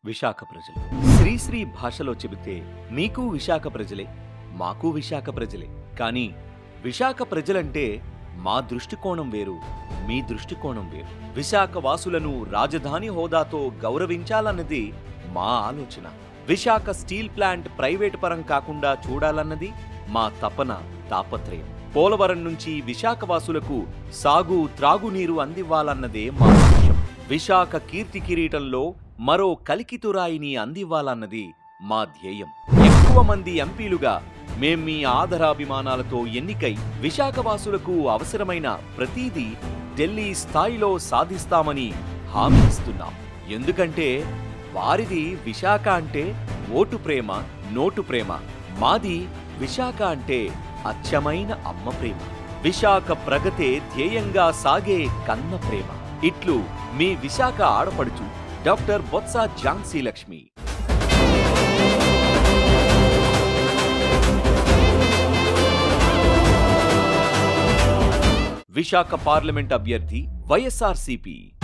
విశాఖ ప్రజలు శ్రీశ్రీ భాషలో చెబితే మీకు విశాఖ ప్రజలే మాకు విశాఖ ప్రజలే కానీ విశాఖ ప్రజలంటే మా దృష్టికోణం వేరు మీ దృష్టికోణం వేరు విశాఖ వాసులను రాజధాని హోదాతో గౌరవించాలన్నది మా ఆలోచన విశాఖ స్టీల్ ప్లాంట్ ప్రైవేటు పరం కాకుండా చూడాలన్నది మా తపన తాపత్రయం పోలవరం నుంచి విశాఖ వాసులకు సాగు త్రాగునీరు అందివ్వాలన్నదే మా లక్ష్యం విశాఖ కీర్తి కిరీటంలో మరో కలికితురాయిని అందివ్వాలన్నది మా ధ్యేయం ఎక్కువ మంది ఎంపీలుగా మేం మీ ఆదరాభిమానాలతో ఎన్నికై విశాఖవాసులకు అవసరమైన ప్రతీదీ ఢిల్లీ స్థాయిలో సాధిస్తామని హామీ ఇస్తున్నాం ఎందుకంటే వారిది విశాఖ అంటే ఓటు ప్రేమ నోటు ప్రేమ మాది విశాఖ అంటే అచ్చమైన అమ్మ ప్రేమ విశాఖ ప్రగతే ధ్యేయంగా సాగే కన్న ప్రేమ ఇట్లు మీ విశాఖ ఆడపడుచు డాక్టర్ బొత్స ఝాన్సీ లక్ష్మి విశాఖ పార్లమెంట్ అభ్యర్థి వైఎస్ఆర్సీపీ